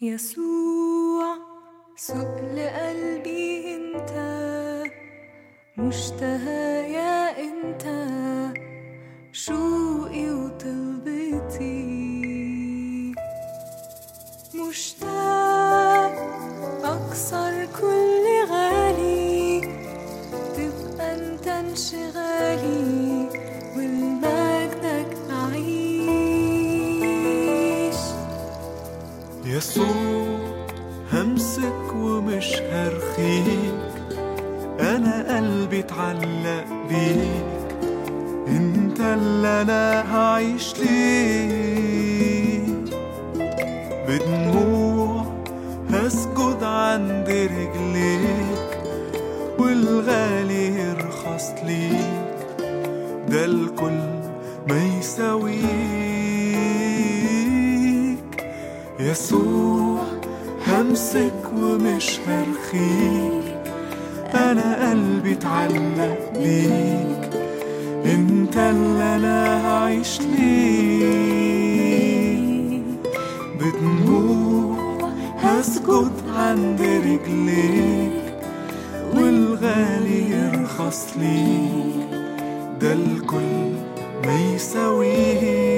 يسوع سؤل قلبي انت مشتهى يا انت شوقي وطلبتي مشتاق اكسر كل غالي تبقى انت انشغالي والمجدك اعيش يسوع همسك ومش هرخيك انا قلبي اتعلق بيك انت اللي انا هعيش ليك بدموع هسجد عند رجليك والغالي يرخص ليك ده الكل ما يساويك يسوع همسك ومش هرخيك انا قلبي اتعلق بيك انت اللي انا هعيش ليك بدموع هسجد عند رجليك والغالي يرخص ليك ده الكل ما يساويك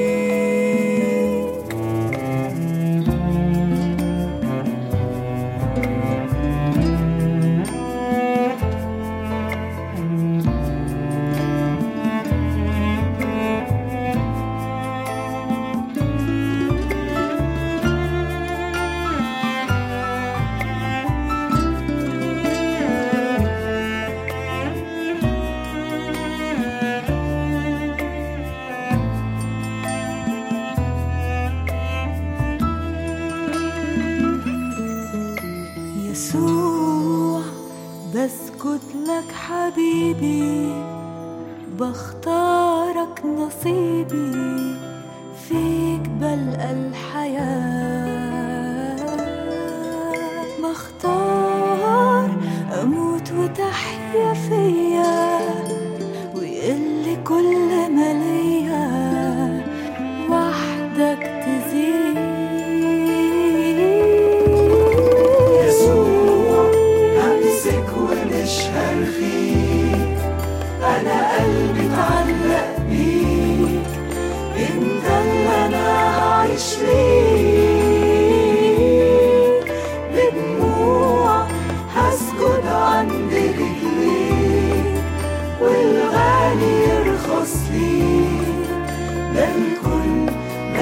يسوع بسجد لك حبيبي بختارك نصيبي فيك بلقى الحياة بختار أموت وتحيا فيا ويقل كل ما ليا وحدك تزيد يسوع همسك ومش هرخيك انا قلبي اتعلق بيك انت اللي انا هعيش ليك بدموع هسجد عند رجليك والغالي يرخص ليك ده الكل ما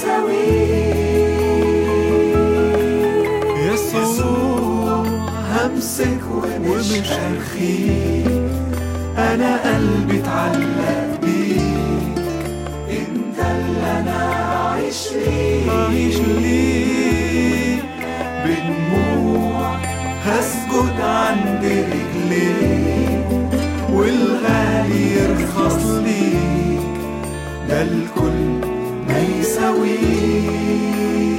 يساويك يسوع همسك ومش هرخيك انا قلبي اتعلق بيك انت اللي انا هعيش ليك هعيش ليك بدموع هسجد عند رجليك والغالي يرخص ليك ده الكل ما يساويك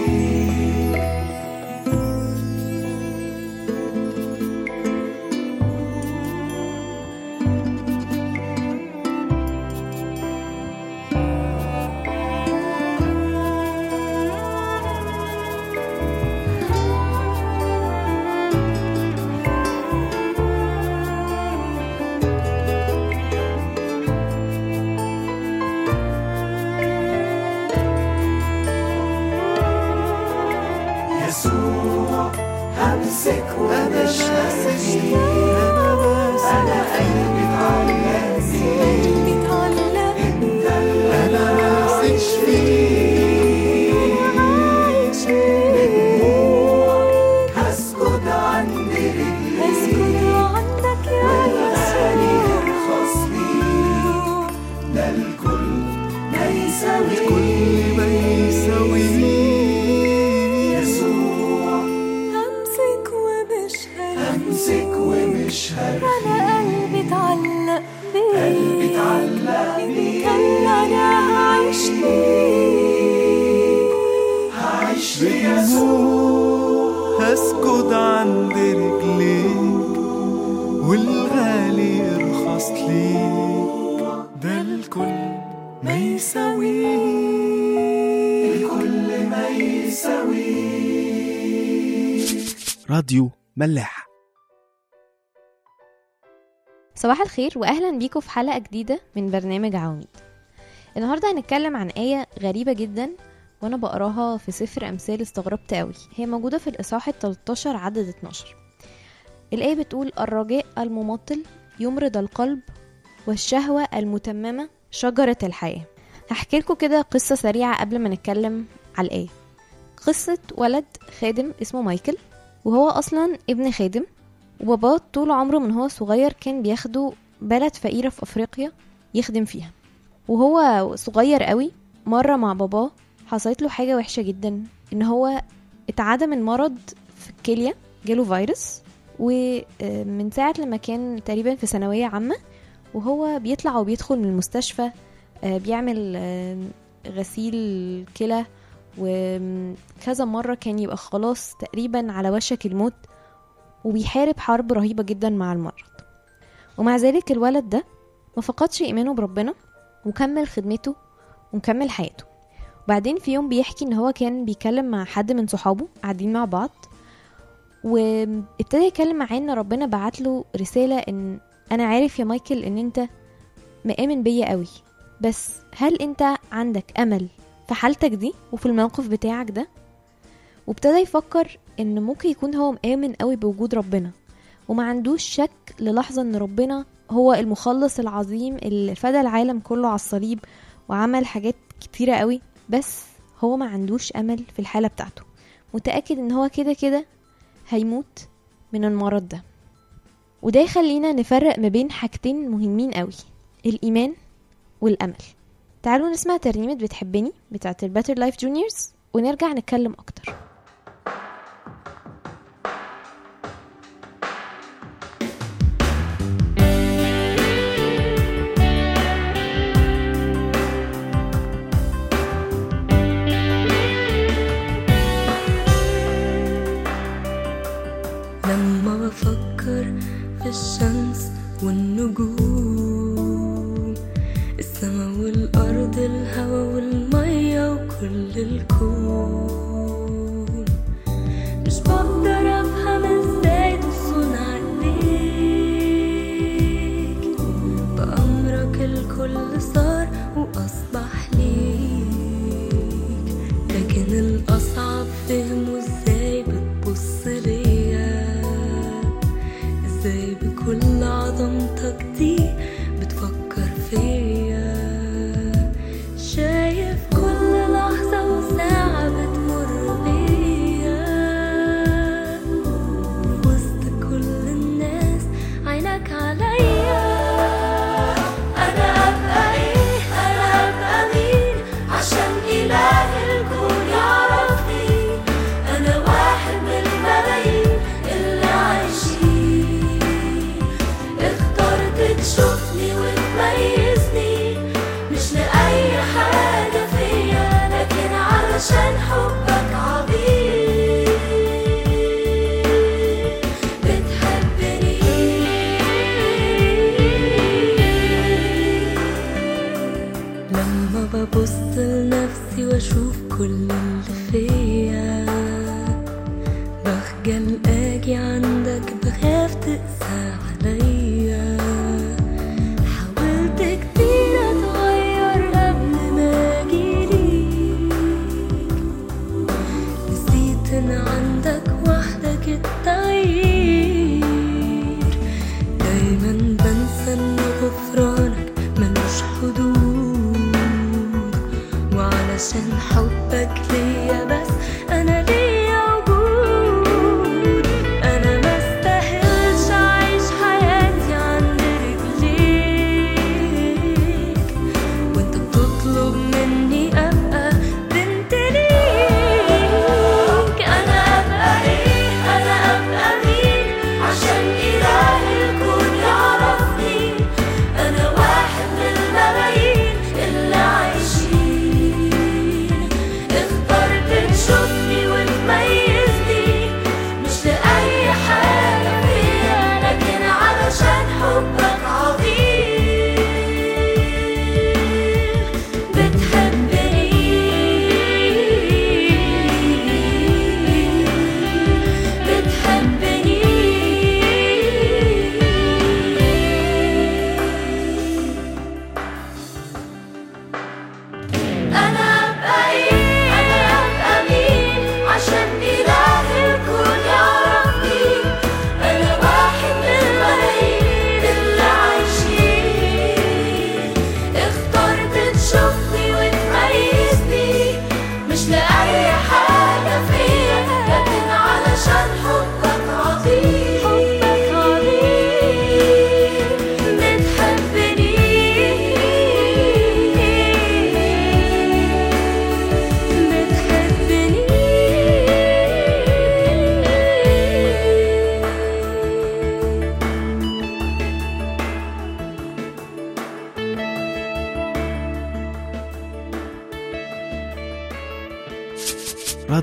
يسوع همسك ومش هسيبك انا قلبي اتعلق بيك اتعلق انت اللي انا عايش فيه بدموع هسجد عند رجليك اسكت عندك يا والغالي يسوع يرخص ليك ده الكل ما يساويك كل ما يساويك يسوع همسك ومش همسك هرخيك ومش هرخيك انا قلبي اتعلق بيك قلبي اتعلق بيك. انت اللي انا هعيش ليك هعيش ليسوع هسجد عند رجليك والغالي يرخص ليك ده الكل ما يساويك الكل ما يساويك راديو ملاح صباح الخير واهلا بيكم في حلقه جديده من برنامج عواميد النهارده هنتكلم عن ايه غريبه جدا وانا بقراها في سفر امثال استغربت قوي هي موجوده في الاصحاح ال 13 عدد 12 الايه بتقول الرجاء الممطل يمرض القلب والشهوه المتممه شجره الحياه هحكي لكم كده قصه سريعه قبل ما نتكلم على الايه قصه ولد خادم اسمه مايكل وهو اصلا ابن خادم وباباه طول عمره من هو صغير كان بياخده بلد فقيرة في أفريقيا يخدم فيها وهو صغير قوي مرة مع باباه حصلت له حاجة وحشة جدا إن هو اتعدى من مرض في الكلية جاله فيروس ومن ساعة لما كان تقريبا في ثانوية عامة وهو بيطلع وبيدخل من المستشفى آه، بيعمل آه، غسيل كلى وكذا مرة كان يبقى خلاص تقريبا على وشك الموت وبيحارب حرب رهيبة جدا مع المرض ومع ذلك الولد ده ما فقدش إيمانه بربنا وكمل خدمته ومكمل حياته وبعدين في يوم بيحكي ان هو كان بيكلم مع حد من صحابه قاعدين مع بعض وابتدى يتكلم معاه ان ربنا بعت له رسالة ان انا عارف يا مايكل ان انت مآمن بيا قوي بس هل انت عندك امل في حالتك دي وفي الموقف بتاعك ده وابتدى يفكر ان ممكن يكون هو مآمن قوي بوجود ربنا وما عندوش شك للحظة ان ربنا هو المخلص العظيم اللي فدى العالم كله على الصليب وعمل حاجات كتيرة قوي بس هو ما عندوش امل في الحالة بتاعته متأكد ان هو كده كده هيموت من المرض ده وده يخلينا نفرق ما بين حاجتين مهمين قوي الإيمان والأمل تعالوا نسمع ترنيمة بتحبني بتاعت الباتر لايف جونيورز ونرجع نتكلم أكتر لما بفكر في الشمس والنجوم السما والأرض الهوا والمية وكل الكون مش بقدر أفهم ازاي تصنع عليك بأمرك الكل صار وأصبح ليك لكن الأصعب فهمه ازاي بتبص ليا ازاي بكل عظمتك دي بتفكر فيا شايف كل لحظة وساعة بتمر بيا في وسط كل الناس عينك عليا أنا أبقى إيه أنا أبقى مين عشان إله الكون يعرفني أنا واحد من الملايين اللي عايشين اخترت تشوفني وتميزني مش لأي حاجة فيا لكن علشان حبك عظيم بتحبني لما ببص لنفسي واشوف كل اللي فيا بخجل اجي عندك بخاف تقسى عليا حاولت كتير اتغير قبل ما اجيليك نسيت ان عندك وحدك التغيير دايما بنسى ان غفرانك ملوش حدود وعلشان حبك ليا بس انا ليا وجود انا ما استاهلش اعيش حياتي عند رجليك وانت بتطلب مني ابقى بنت ليك انا ابقى ايه انا ابقى مين عشان اله الكون يعرفني انا واحد من الملايين اللي عايشين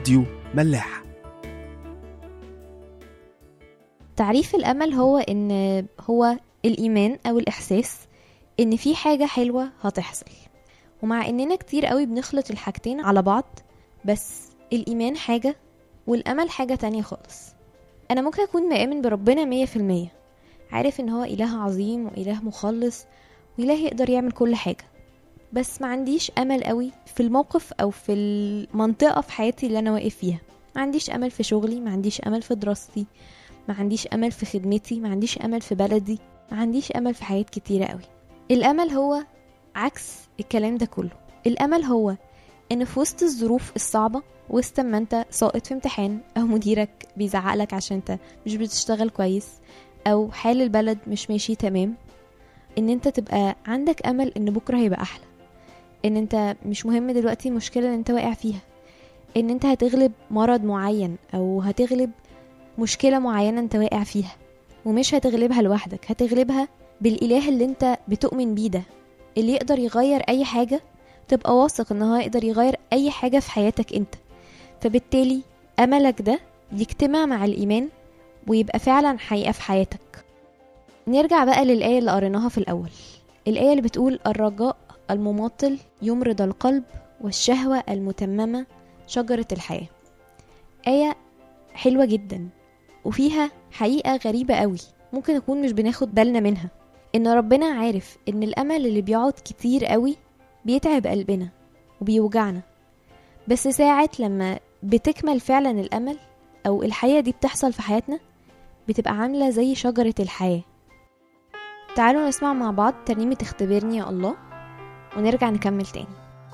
راديو ملاح تعريف الأمل هو إن هو الإيمان أو الإحساس إن في حاجة حلوة هتحصل ومع إننا كتير قوي بنخلط الحاجتين على بعض بس الإيمان حاجة والأمل حاجة تانية خالص أنا ممكن أكون مآمن بربنا مية في المية عارف إن هو إله عظيم وإله مخلص وإله يقدر يعمل كل حاجة بس ما عنديش أمل قوي في الموقف أو في المنطقة في حياتي اللي أنا واقف فيها ما عنديش أمل في شغلي ما عنديش أمل في دراستي ما عنديش امل في خدمتي ما عنديش امل في بلدي ما عنديش امل في حاجات كتيره قوي الامل هو عكس الكلام ده كله الامل هو ان في وسط الظروف الصعبه وسط ما انت ساقط في امتحان او مديرك بيزعقلك عشان انت مش بتشتغل كويس او حال البلد مش ماشي تمام ان انت تبقى عندك امل ان بكره هيبقى احلى ان انت مش مهم دلوقتي المشكله اللي انت واقع فيها ان انت هتغلب مرض معين او هتغلب مشكلة معينة انت واقع فيها ومش هتغلبها لوحدك هتغلبها بالإله اللي انت بتؤمن بيه ده اللي يقدر يغير أي حاجة تبقى واثق ان هو يقدر يغير أي حاجة في حياتك انت فبالتالي أملك ده يجتمع مع الإيمان ويبقى فعلا حقيقة في حياتك نرجع بقى للآية اللي قريناها في الأول الآية اللي بتقول الرجاء المماطل يمرض القلب والشهوة المتممة شجرة الحياة آية حلوة جدا وفيها حقيقة غريبة قوي ممكن نكون مش بناخد بالنا منها إن ربنا عارف إن الأمل اللي بيقعد كتير قوي بيتعب قلبنا وبيوجعنا بس ساعة لما بتكمل فعلا الأمل أو الحياة دي بتحصل في حياتنا بتبقى عاملة زي شجرة الحياة تعالوا نسمع مع بعض ترنيمة اختبرني يا الله ونرجع نكمل تاني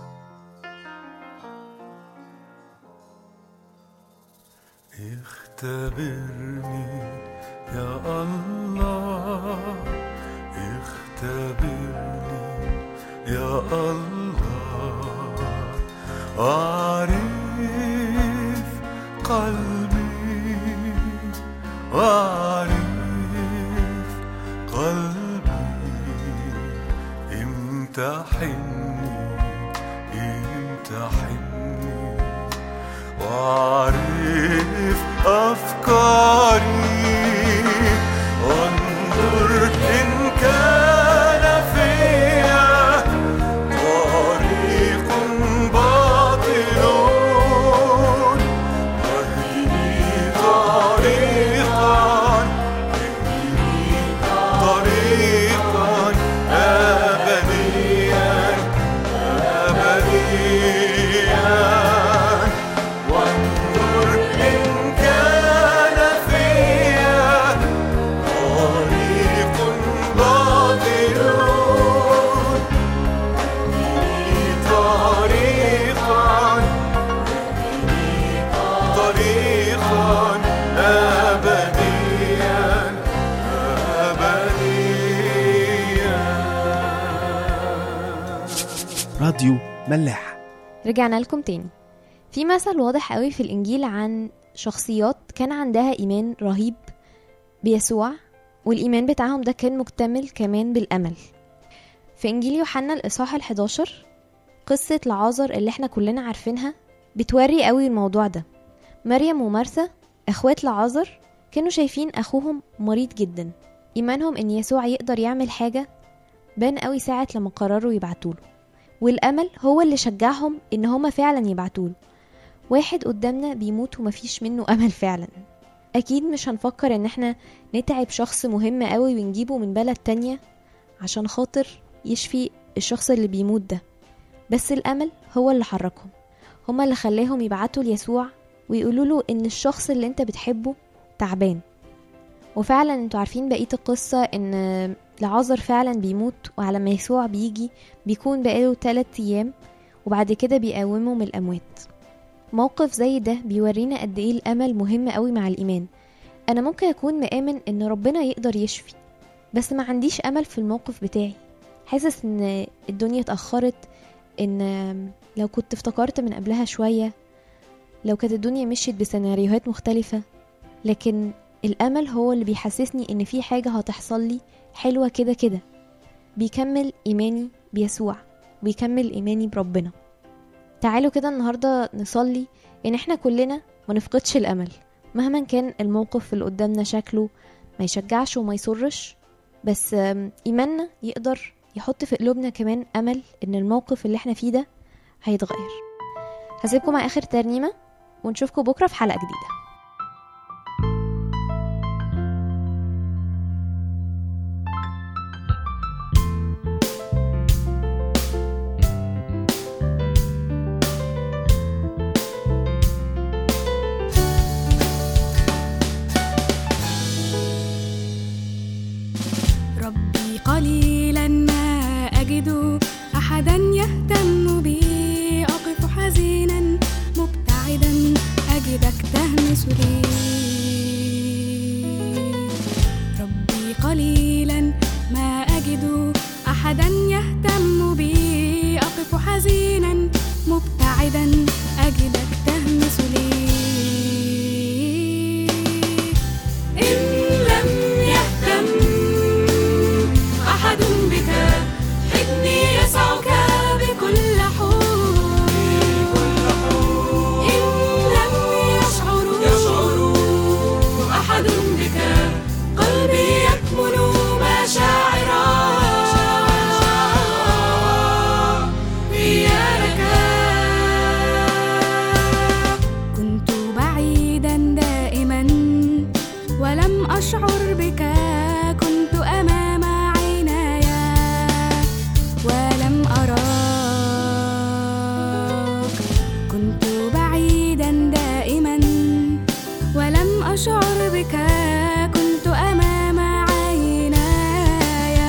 اختبرني يا الله اختبرني يا الله واعرف قلبي واعرف قلبي امتحني امتحني واعرف افكاري وانظر ان كان فيا طريق باطل واهدني طريقا اهدني طريقا ابديا ابديا وانظر إن كان فيا طريق باطل اهدني طريقا طريقا أبديا أبديا راديو ملاح رجعنا لكم تاني في مثل واضح قوي في الإنجيل عن شخصيات كان عندها إيمان رهيب بيسوع والإيمان بتاعهم ده كان مكتمل كمان بالأمل في إنجيل يوحنا الإصحاح ال11 قصة لعازر اللي احنا كلنا عارفينها بتوري قوي الموضوع ده مريم ومرثا اخوات لعازر كانوا شايفين اخوهم مريض جدا ايمانهم ان يسوع يقدر يعمل حاجة بان قوي ساعة لما قرروا يبعتوله والامل هو اللي شجعهم ان هما فعلا يبعتوله واحد قدامنا بيموت ومفيش منه امل فعلا اكيد مش هنفكر ان احنا نتعب شخص مهم قوي ونجيبه من بلد تانية عشان خاطر يشفي الشخص اللي بيموت ده بس الامل هو اللي حركهم هما اللي خلاهم يبعتوا ليسوع ويقولوا له ان الشخص اللي انت بتحبه تعبان وفعلا انتوا عارفين بقية القصة ان لعازر فعلا بيموت وعلى ما يسوع بيجي بيكون بقاله 3 ايام وبعد كده بيقومه من الاموات موقف زي ده بيورينا قد ايه الامل مهم قوي مع الايمان انا ممكن اكون مآمن ان ربنا يقدر يشفي بس ما عنديش امل في الموقف بتاعي حاسس ان الدنيا اتأخرت ان لو كنت افتكرت من قبلها شوية لو كانت الدنيا مشيت بسيناريوهات مختلفة لكن الأمل هو اللي بيحسسني إن في حاجة هتحصل لي حلوة كده كده بيكمل إيماني بيسوع بيكمل إيماني بربنا تعالوا كده النهاردة نصلي إن إحنا كلنا ما نفقدش الأمل مهما كان الموقف اللي قدامنا شكله ما يشجعش وما يسرش بس آم، إيماننا يقدر يحط في قلوبنا كمان أمل إن الموقف اللي إحنا فيه ده هيتغير هسيبكم مع آخر ترنيمة ونشوفكم بكرة في حلقة جديدة ربي قليلا ما أجد أحدا يهتم بي أقف حزينا مبتعدا أجدك تهمس لي ربي قليلا ما أجد أحدا يهتم بي أقف حزينا مبتعدا أجدك تهمس لي إن لم يهتم أحد بك حضني يسعك بكل حب إن لم يشعر أحد بك قلبي يكمن مشاعرا إياك كنت بعيدا دائما ولم أشعر بك كنت أمام عيناي ولم أراك كنت بعيدا دائما ولم أشعر بك كنت أمام عيناي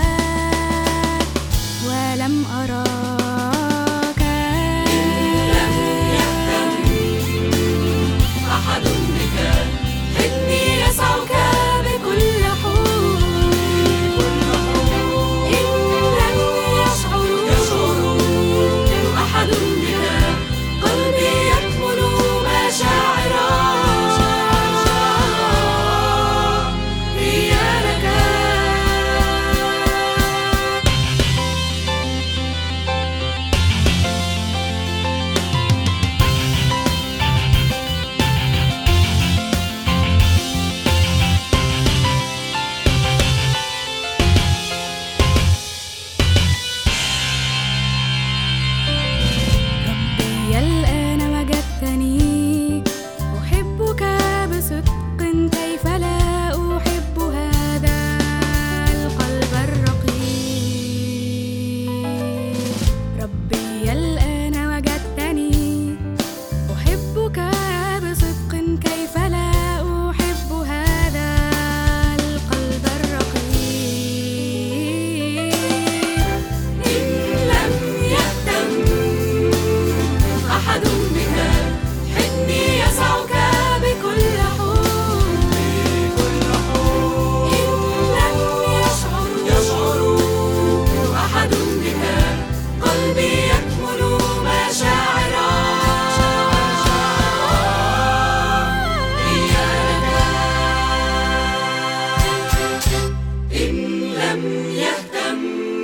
ولم أراك لم يهتم أحد بك حضني يسعك بكل حب إن لم يشعر أحد بك قلبي يكمن مشاعرا إياك ربي الآن وجدتني أحبك بصدق كيف لا أحب هذا القلب الرقيق ربي الآن وجدتني أحبك بصدق كيف لا أحب هذا القلب الرقيق إن لم يهتم أحد بك حضني يسعك بكل حب إن لم يشعر أحد بك قلبي يكمن مشاعرا إياك إن لم يهتم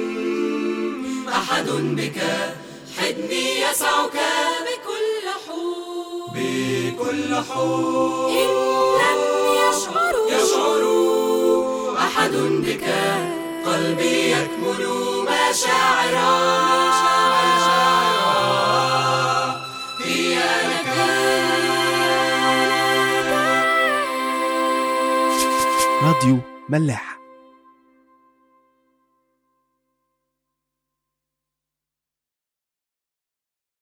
أحد بك حضني يسعك بكل حب بكل حب إن لم يشعر يشعر أحد بك قلبي يكمن مشاعرا إياك راديو ملاح